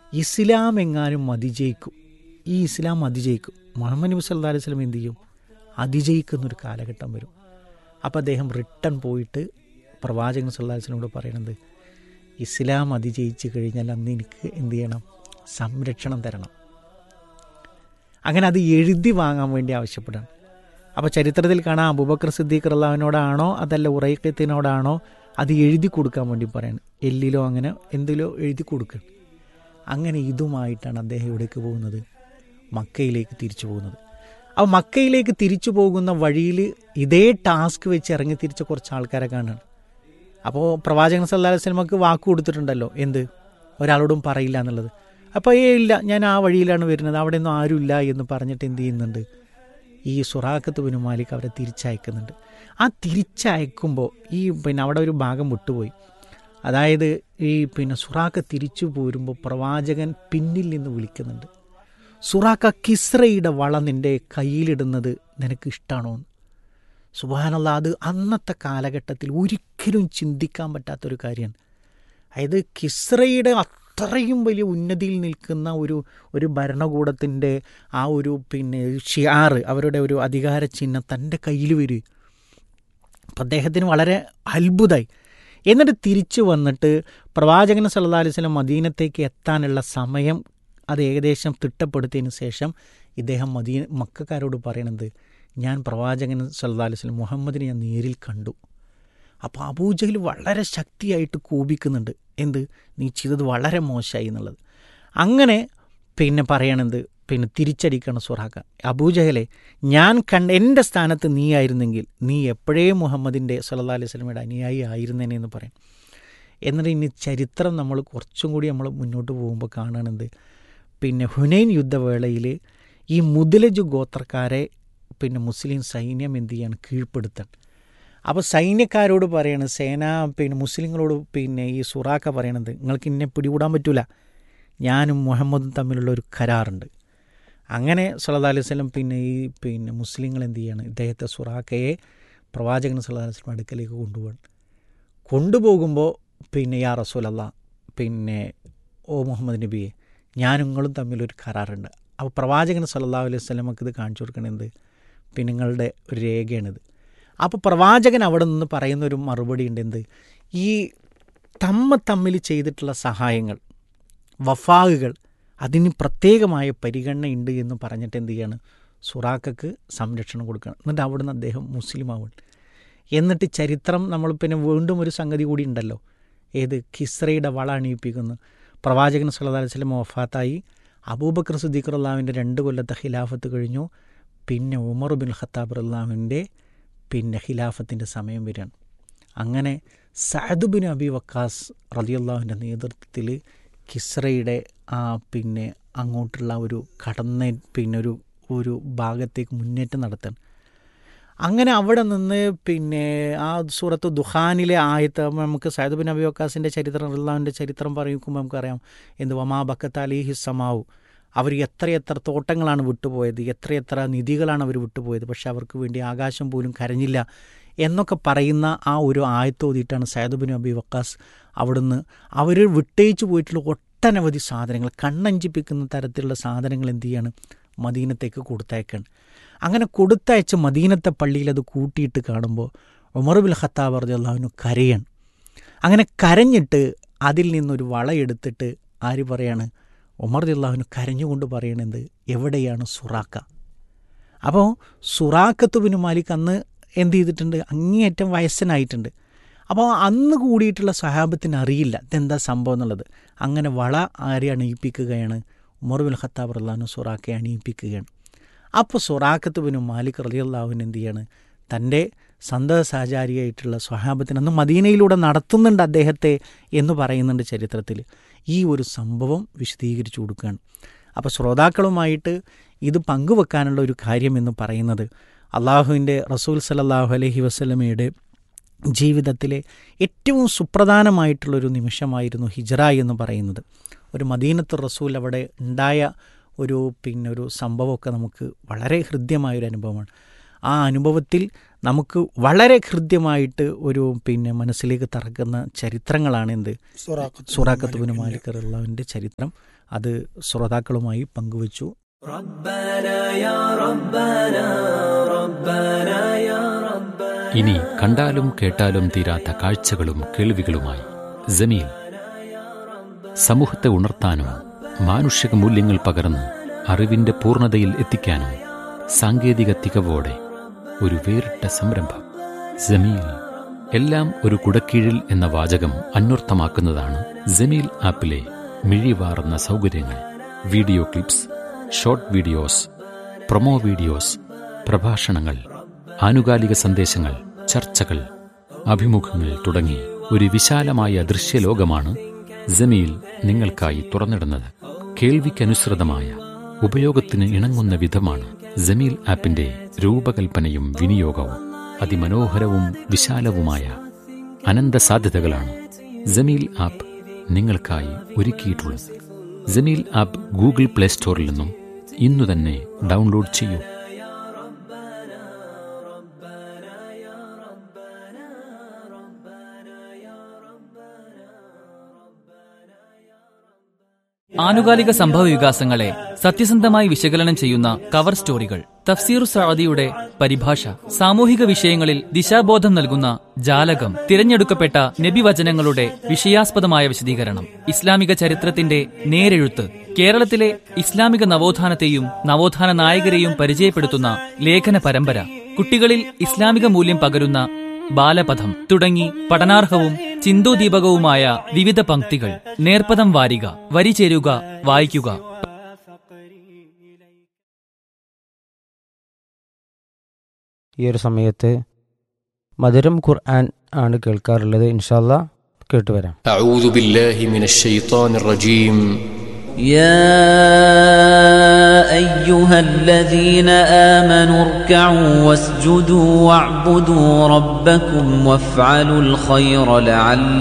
ഇസ്ലാം എങ്ങാനും അതിജയിക്കും ഈ ഇസ്ലാം അതിജയിക്കും മുഹമ്മദ് നബി സല്ലാ അലൈഹി സ്വലം എന്ത് ചെയ്യും അതിജയിക്കുന്നൊരു കാലഘട്ടം വരും അപ്പോൾ അദ്ദേഹം റിട്ടേൺ പോയിട്ട് പ്രവാചകൻ സല്ലാ അലൈഹി സ്വലമോട് പറയണത് ഇസ്ലാം അതിജയിച്ച് കഴിഞ്ഞാൽ അന്ന് എനിക്ക് എന്ത് ചെയ്യണം സംരക്ഷണം തരണം അങ്ങനെ അത് എഴുതി വാങ്ങാൻ വേണ്ടി ആവശ്യപ്പെടാണ് അപ്പോൾ ചരിത്രത്തിൽ കാണാം അബൂബക്കർ സിദ്ദീഖ് അള്ളാഹുവിനോടാണോ അതല്ല ഉറൈക്കത്തിനോടാണോ അത് എഴുതി കൊടുക്കാൻ വേണ്ടി പറയാണ് എല്ലിലോ അങ്ങനെ എന്തിലോ എഴുതി കൊടുക്കുക അങ്ങനെ ഇതുമായിട്ടാണ് അദ്ദേഹം എവിടേക്ക് പോകുന്നത് മക്കയിലേക്ക് തിരിച്ചു പോകുന്നത് അപ്പോൾ മക്കയിലേക്ക് തിരിച്ചു പോകുന്ന വഴിയിൽ ഇതേ ടാസ്ക് വെച്ച് ഇറങ്ങി തിരിച്ച കുറച്ച് ആൾക്കാരെ കാണുകയാണ് അപ്പോൾ പ്രവാചകൻ സല്ലാ അലൈഹി സ്വലമക്ക് വാക്ക് കൊടുത്തിട്ടുണ്ടല്ലോ എന്ത് ഒരാളോടും പറയില്ല എന്നുള്ളത് അപ്പോൾ ഏ ഇല്ല ഞാൻ ആ വഴിയിലാണ് വരുന്നത് അവിടെ ഒന്നും ആരുമില്ല എന്ന് പറഞ്ഞിട്ട് എന്ത് ചെയ്യുന്നുണ്ട് ഈ സുറാഖത്ത് ബിനു മാലിക് അവരെ തിരിച്ചയക്കുന്നുണ്ട് ആ തിരിച്ചയക്കുമ്പോൾ ഈ പിന്നെ അവിടെ ഒരു ഭാഗം വിട്ടുപോയി അതായത് ഈ പിന്നെ സുറാഖ തിരിച്ചു പോരുമ്പോൾ പ്രവാചകൻ പിന്നിൽ നിന്ന് വിളിക്കുന്നുണ്ട് സുറാഖ കിസ്രയുടെ വള നിൻ്റെ കയ്യിലിടുന്നത് നിനക്ക് ഇഷ്ടമാണോ എന്ന് സുബാനുള്ള അത് അന്നത്തെ കാലഘട്ടത്തിൽ ഒരിക്കലും ചിന്തിക്കാൻ പറ്റാത്തൊരു കാര്യമാണ് അതായത് കിസ്രയുടെ അത്രയും വലിയ ഉന്നതിയിൽ നിൽക്കുന്ന ഒരു ഒരു ഭരണകൂടത്തിൻ്റെ ആ ഒരു പിന്നെ ഷിയാറ് അവരുടെ ഒരു അധികാര ചിഹ്നം തൻ്റെ കയ്യിൽ വരും അപ്പം അദ്ദേഹത്തിന് വളരെ അത്ഭുതമായി എന്നിട്ട് തിരിച്ചു വന്നിട്ട് പ്രവാചകൻ സല്ലാ അലൈഹി സ്വലം മദീനത്തേക്ക് എത്താനുള്ള സമയം അത് ഏകദേശം തിട്ടപ്പെടുത്തിയതിന് ശേഷം ഇദ്ദേഹം മദീന മക്കാരോട് പറയണത് ഞാൻ പ്രവാചകൻ സല്ലാ അലൈഹി സ്വലം മുഹമ്മദിനെ ഞാൻ നേരിൽ കണ്ടു അപ്പോൾ അബൂജഹൽ വളരെ ശക്തിയായിട്ട് കോപിക്കുന്നുണ്ട് എന്ത് നീ ചെയ്തത് വളരെ മോശമായി എന്നുള്ളത് അങ്ങനെ പിന്നെ പറയണത് പിന്നെ തിരിച്ചടിക്കണം സുറാഖ അബൂജഹലെ ഞാൻ കണ്ട എൻ്റെ സ്ഥാനത്ത് നീ ആയിരുന്നെങ്കിൽ നീ എപ്പോഴേ മുഹമ്മദിൻ്റെ സല്ലാ അലൈഹി സ്വലമയുടെ അനുയായി ആയിരുന്നേനെ എന്ന് പറയും എന്നിട്ട് ഇനി ചരിത്രം നമ്മൾ കുറച്ചും കൂടി നമ്മൾ മുന്നോട്ട് പോകുമ്പോൾ കാണുന്നത് പിന്നെ ഹുനൈൻ യുദ്ധവേളയിൽ ഈ മുതലജ് ഗോത്രക്കാരെ പിന്നെ മുസ്ലിം സൈന്യം എന്ത് ചെയ്യാണ് കീഴ്പ്പെടുത്താൻ അപ്പോൾ സൈന്യക്കാരോട് പറയാണ് സേന പിന്നെ മുസ്ലിങ്ങളോട് പിന്നെ ഈ സുറാക്ക പറയണത് നിങ്ങൾക്ക് ഇന്നെ പിടികൂടാൻ പറ്റൂല ഞാനും മുഹമ്മദും തമ്മിലുള്ള ഒരു കരാറുണ്ട് അങ്ങനെ സല്ലാ അലൈഹി സ്വലം പിന്നെ ഈ പിന്നെ മുസ്ലിങ്ങൾ എന്ത് ചെയ്യാണ് ഇദ്ദേഹത്തെ സുറാക്കയെ പ്രവാചകൻ സല്ലാ അലൈഹി സ്വലം അടുക്കലേക്ക് കൊണ്ടുപോകണം കൊണ്ടുപോകുമ്പോൾ പിന്നെ യാ റസൂലല്ല പിന്നെ ഓ മുഹമ്മദ് നബിയെ ഞാനും നിങ്ങളും തമ്മിലൊരു കരാറുണ്ട് അപ്പോൾ പ്രവാചകൻ സല്ലാ അലൈഹി സ്വലമക്ക് ഇത് കാണിച്ചു കൊടുക്കണത് പിന്നെ നിങ്ങളുടെ ഒരു രേഖയാണിത് അപ്പോൾ പ്രവാചകൻ അവിടെ നിന്ന് പറയുന്ന ഒരു മറുപടി ഉണ്ട് എന്ത് ഈ തമ്മ തമ്മിൽ ചെയ്തിട്ടുള്ള സഹായങ്ങൾ വഫാകുകൾ അതിന് പ്രത്യേകമായ പരിഗണനയുണ്ട് എന്ന് പറഞ്ഞിട്ട് എന്ത് ചെയ്യാണ് സുറാക്കക്ക് സംരക്ഷണം കൊടുക്കണം എന്നിട്ട് അവിടുന്ന് അദ്ദേഹം മുസ്ലിം ആവുകയാണ് എന്നിട്ട് ചരിത്രം നമ്മൾ പിന്നെ വീണ്ടും ഒരു സംഗതി കൂടി ഉണ്ടല്ലോ ഏത് കിസ്രയുടെ വള അണിയിപ്പിക്കുന്നു പ്രവാചകൻ സല്ലല്ലാഹു അലൈഹി വസല്ലം വഫാത്തായി അബൂബക്കർ സിദ്ദീഖ് അള്ളാഹുവിൻ്റെ രണ്ട് കൊല്ലത്തെ ഖിലാഫത്ത് കഴിഞ്ഞു പിന്നെ ഉമർ ബിൻ ഖത്താബ് അള്ളാഹുവിൻ്റെ പിന്നെ ഖിലാഫത്തിൻ്റെ സമയം വരികയാണ് അങ്ങനെ സഅദ് ബിൻ അബി വക്കാസ് റലിയല്ലാഹുവിൻ്റെ നേതൃത്വത്തിൽ കിസ്രയുടെ ആ പിന്നെ അങ്ങോട്ടുള്ള ഒരു കടന്ന പിന്നെ ഒരു ഒരു ഭാഗത്തേക്ക് മുന്നേറ്റം നടത്തണം അങ്ങനെ അവിടെ നിന്ന് പിന്നെ ആ സൂറത്ത് ദുഹാനിലെ ആയത്ത് നമുക്ക് സൈദ് ബിൻ അബി വക്കാസിൻ്റെ ചരിത്രം അള്ളാഹുവിൻ്റെ ചരിത്രം പറയുമ്പോൾ നമുക്കറിയാം എന്ത് വമാ ബക്കത്ത് അലിഹി സമാവു അവർ എത്രയെത്ര തോട്ടങ്ങളാണ് വിട്ടുപോയത് എത്രയെത്ര നിധികളാണ് അവർ വിട്ടുപോയത് പക്ഷെ അവർക്ക് വേണ്ടി ആകാശം പോലും കരഞ്ഞില്ല എന്നൊക്കെ പറയുന്ന ആ ഒരു ആയത്തോതിയിട്ടാണ് സൈദ് ബിൻ അബി വക്കാസ് അവിടുന്ന് അവർ വിട്ടയിച്ചു പോയിട്ടുള്ള ഒട്ടനവധി സാധനങ്ങൾ കണ്ണഞ്ചിപ്പിക്കുന്ന തരത്തിലുള്ള സാധനങ്ങൾ എന്ത് ചെയ്യാണ് മദീനത്തേക്ക് കൊടുത്തയക്കാണ് അങ്ങനെ കൊടുത്തയച്ച മദീനത്തെ പള്ളിയിൽ അത് കൂട്ടിയിട്ട് കാണുമ്പോൾ ഉമർ ബിൽ ഖത്താബ് അർജി അള്ളാഹുവിന് കരയാണ് അങ്ങനെ കരഞ്ഞിട്ട് അതിൽ നിന്നൊരു വളയെടുത്തിട്ട് ആര് പറയാണ് ഉമർ അള്ളാഹുവിന് കരഞ്ഞുകൊണ്ട് പറയണത് എവിടെയാണ് സുറാക്ക അപ്പോൾ സുറാക്കത്ത് ബിൻ മാലിക് അന്ന് എന്ത് ചെയ്തിട്ടുണ്ട് അങ്ങേയറ്റം വയസ്സനായിട്ടുണ്ട് അപ്പോൾ അന്ന് കൂടിയിട്ടുള്ള സഹാബത്തിന് അറിയില്ല ഇതെന്താ സംഭവം എന്നുള്ളത് അങ്ങനെ വള ആരെ അണിയിപ്പിക്കുകയാണ് ഉമർ ബിൻ ഖത്താബ് അള്ളാഹുന് സുറാക്കയെ അണിയിപ്പിക്കുകയാണ് അപ്പോൾ സുറാക്കത്ത് ബിൻ മാലിക് റലിയല്ലാഹുവിൻ എന്ത് ചെയ്യാണ് തൻ്റെ സന്തത സഹചാരിയായിട്ടുള്ള സ്വഹാബത്തിന് അന്ന് മദീനയിലൂടെ നടത്തുന്നുണ്ട് അദ്ദേഹത്തെ എന്ന് പറയുന്നുണ്ട് ചരിത്രത്തിൽ ഈ ഒരു സംഭവം വിശദീകരിച്ചു കൊടുക്കുകയാണ് അപ്പോൾ ശ്രോതാക്കളുമായിട്ട് ഇത് പങ്കുവെക്കാനുള്ള ഒരു കാര്യം എന്ന് പറയുന്നത് അള്ളാഹുവിൻ്റെ റസൂൽ സലല്ലാഹു അലഹി വസ്ലമയുടെ ജീവിതത്തിലെ ഏറ്റവും സുപ്രധാനമായിട്ടുള്ളൊരു നിമിഷമായിരുന്നു ഹിജറ എന്ന് പറയുന്നത് ഒരു മദീനത്ത് റസൂൽ അവിടെ ഉണ്ടായ ഒരു പിന്നെ ഒരു സംഭവമൊക്കെ നമുക്ക് വളരെ ഹൃദ്യമായൊരു അനുഭവമാണ് ആ അനുഭവത്തിൽ നമുക്ക് വളരെ ഹൃദ്യമായിട്ട് ഒരു പിന്നെ മനസ്സിലേക്ക് തറക്കുന്ന ചരിത്രങ്ങളാണ് എന്ത് സുറാഖത്ത് സുറാഖത്ത് ബിൻ മാലിക് റഹ്ലാവിൻ്റെ ചരിത്രം അത് ശ്രോതാക്കളുമായി പങ്കുവച്ചു ഇനി കണ്ടാലും കേട്ടാലും തീരാത്ത കാഴ്ചകളും കേൾവികളുമായി ജമീൽ സമൂഹത്തെ ഉണർത്താനും മാനുഷിക മൂല്യങ്ങൾ പകർന്ന് അറിവിന്റെ പൂർണ്ണതയിൽ എത്തിക്കാനും സാങ്കേതിക തികവോടെ ഒരു വേറിട്ട സംരംഭം ജമീൽ എല്ലാം ഒരു കുടക്കീഴിൽ എന്ന വാചകം അന്വർത്ഥമാക്കുന്നതാണ് ജമീൽ ആപ്പിലെ മിഴിവാർന്ന സൗകര്യങ്ങൾ video clips short videos promo videos പ്രഭാഷണങ്ങൾ ആനുകാലിക സന്ദേശങ്ങൾ ചർച്ചകൾ അഭിമുഖങ്ങൾ തുടങ്ങി ഒരു വിശാലമായ ദൃശ്യലോകമാണ് ജമീൽ നിങ്ങൾക്കായി തുറന്നിടുന്നത് കേൾവിക്കനുസൃതമായ ഉപയോഗത്തിന് ഇണങ്ങുന്ന വിധമാണ് ജമീൽ ആപ്പിന്റെ രൂപകൽപ്പനയും വിനിയോഗവും അതിമനോഹരവും വിശാലവുമായ അനന്ത സാധ്യതകളാണ് ജമീൽ ആപ്പ് നിങ്ങൾക്കായി ഒരുക്കിയിട്ടുള്ളത് ജമീൽ ആപ്പ് ഗൂഗിൾ പ്ലേ സ്റ്റോറിൽ നിന്നും ഇന്നു തന്നെ ഡൗൺലോഡ് ചെയ്യൂ ആനുകാലിക സംഭവ വികാസങ്ങളെ സത്യസന്ധമായി വിശകലനം ചെയ്യുന്ന കവർ സ്റ്റോറികൾ തഫ്സീർ സഅദിയുടെ പരിഭാഷ സാമൂഹിക വിഷയങ്ങളിൽ ദിശാബോധം നൽകുന്ന ജാലകം തിരഞ്ഞെടുക്കപ്പെട്ട നബിവചനങ്ങളുടെ വിഷയാസ്പദമായ വിശദീകരണം ഇസ്ലാമിക ചരിത്രത്തിന്റെ നേരെഴുത്ത് കേരളത്തിലെ ഇസ്ലാമിക നവോത്ഥാനത്തെയും നവോത്ഥാന നായകരെയും പരിചയപ്പെടുത്തുന്ന ലേഖന പരമ്പര കുട്ടികളിൽ ഇസ്ലാമിക മൂല്യം പകരുന്ന ബാലപഥം തുടങ്ങി പഠനാർഹവും ചിന്തോദീപകവുമായ വിവിധ പംക്തികൾ നേർപ്പദം വാരിക വരി ചേരുക വായിക്കുക ഈ ഒരു സമയത്ത് മധുരം ഖുർആൻ ആണ് കേൾക്കാറുള്ളത് ഇൻഷാല്ല കേട്ടുവരാം أعوذ بالله من الشيطان الرجيم يا ايها الذين امنوا اركعوا واسجدوا واعبدوا ربكم وافعلوا الخير لعلكم